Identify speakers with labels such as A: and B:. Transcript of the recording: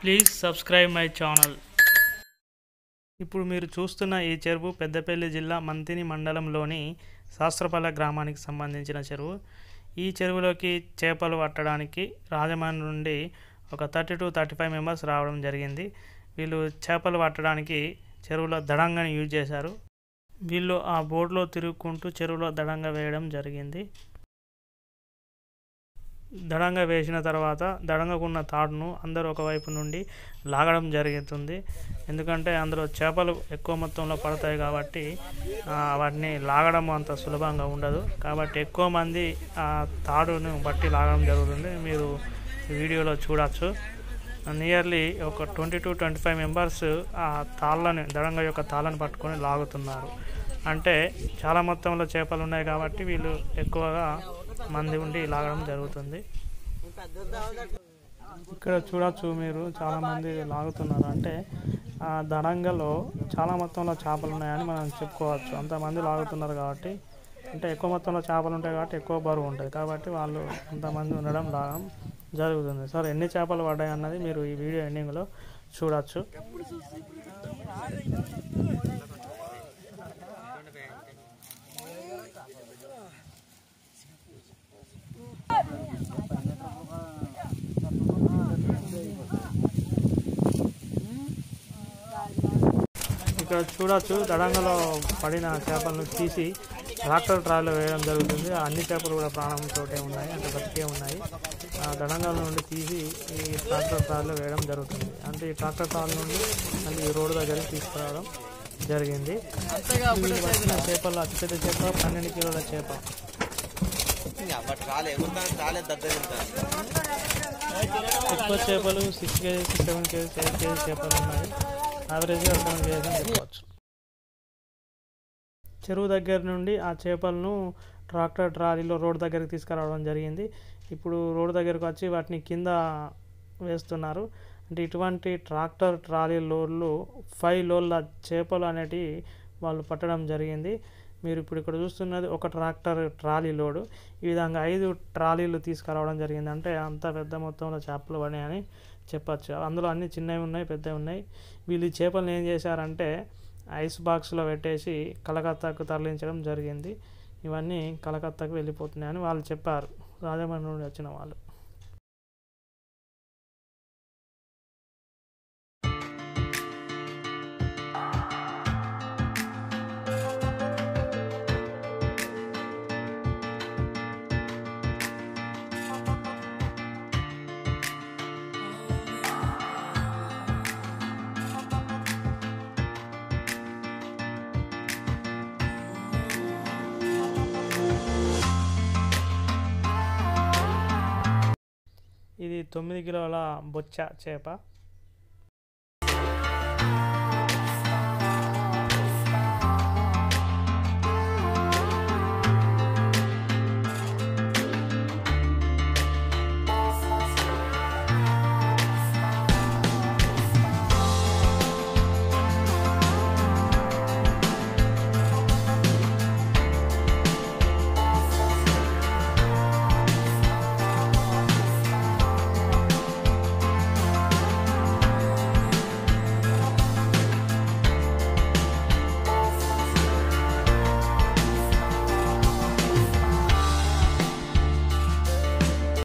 A: please subscribe my channel ఇప్పుడు మీరు చూస్తున్న ఈ చెరువు పెద్దపల్లి జిల్లా మంతిని మండలంలోని శాస్త్రపల్ల గ్రామానికి సంబంధించిన చెరువు ఈ చెరువులోకి చేపలు పట్టడానికి రాజమండ్రి నుండి ఒక thirty to thirty five members రావడం జరిగింది వీళ్ళు చేపలు పట్టడానికి చెరువులో దడంగాని యూజ్ చేశారు వీళ్ళు ఆ బోర్డులో తిరుగుకుంటూ చెరువులో దడంగా వేయడం జరిగింది దడంగా వేసిన తర్వాత దడంగకున్న తాడును అందరూ ఒకవైపు నుండి లాగడం జరుగుతుంది ఎందుకంటే అందులో చేపలు ఎక్కువ మొత్తంలో పడతాయి కాబట్టి ఆ, వాటిని లాగడం అంత సులభంగా ఉండదు కాబట్టి ఎక్కువ మంది ఆ తాడును బట్టి లాగడం జరుగుతుంది మీరు ఈ వీడియోలో చూడొచ్చు నియర్లీ ఒక twenty to twenty five members ఆ తాళ్ళని దడంగ యొక్క తాళ్ళని పట్టుకొని లాగుతున్నారు అంటే చాలా మొత్తంలో చేపలు ఉన్నాయి కాబట్టి వీళ్ళు ఎక్కువగా మంది ఉండి లాగడం జరుగుతుంది ఇక్కడ చూడొచ్చు మీరు చాలా మంది లాగుతున్నారు అంటే ఆ దడంగలో చాలా మొత్తంలో చేపలు ఉన్నాయని మనం చెప్పుకోవచ్చు అంతమంది లాగుతున్నారు కాబట్టి అంటే ఎక్కువ మొత్తంలో చేపలు ఉంటాయి కాబట్టి ఎక్కువ బరువు ఉంటుంది కాబట్టి వాళ్ళు అంతమంది ఉండడం లాగడం జరుగుతుంది సార్ ఎన్ని చేపలు పడ్డాయి అన్నది మీరు ఈ వీడియో ఎండింగ్లో చూడొచ్చు ఇక్కడ చూడొచ్చు దడంగలో పడిన చేపలను తీసి ట్రాక్టర్ ట్రాలీలో వేయడం జరుగుతుంది ఆ అన్ని చేపలు కూడా ప్రాణంతో ఉన్నాయి అంటే బతికే ఉన్నాయి ఆ దడంగల నుండి తీసి ఈ ట్రాక్టర్ ట్రాలీలో వేయడం జరుగుతుంది అంటే ఈ ట్రాక్టర్ ట్రాలీ నుండి మళ్ళీ ఈ రోడ్డు దగ్గరికి తీసుకురావడం జరిగింది వీళ్ళు పట్టిన చేపల్లో అతిపెద్ద చేప పన్నెండు కిలోల చేప
B: బట్ రాలే ఎగురుతాను రాలే దగ్గర
A: ఎక్కువ చేపలు six KGs seven KGs eight KGs చేపలు ఉన్నాయి యావరేజ్గా సెవెన్ కేజీస్ అని చెప్పవచ్చు చెరువు దగ్గర నుండి ఆ చేపలను ట్రాక్టర్ ట్రాలీలో రోడ్ దగ్గరికి తీసుకురావడం జరిగింది ఇప్పుడు రోడ్ దగ్గరకు వచ్చి వాటిని కింద వేస్తున్నారు అంటే ఇటువంటి ట్రాక్టర్ ట్రాలీ లోడ్లు ఫైవ్ లోడ్ల చేపలు అనేటివి వాళ్ళు పట్టడం జరిగింది మీరు ఇప్పుడు ఇక్కడ చూస్తున్నది ఒక ట్రాక్టర్ ట్రాలీ లోడు ఈ విధంగా ఐదు ట్రాలీలు తీసుకురావడం జరిగింది అంటే అంత పెద్ద మొత్తంలో చేపలు పడినాయని చెప్పచ్చు అందులో అన్ని చిన్నవి ఉన్నాయి పెద్దవి ఉన్నాయి వీళ్ళు ఈ చేపలను ఏం చేశారంటే ఐస్ బాక్స్లో పెట్టేసి కలకత్తాకు తరలించడం జరిగింది ఇవన్నీ కలకత్తాకు వెళ్ళిపోతున్నాయని వాళ్ళు చెప్పారు రాజమండ్రి నుండి వచ్చిన వాళ్ళు ఇది తొమ్మిది కిలోల బొచ్చ చేప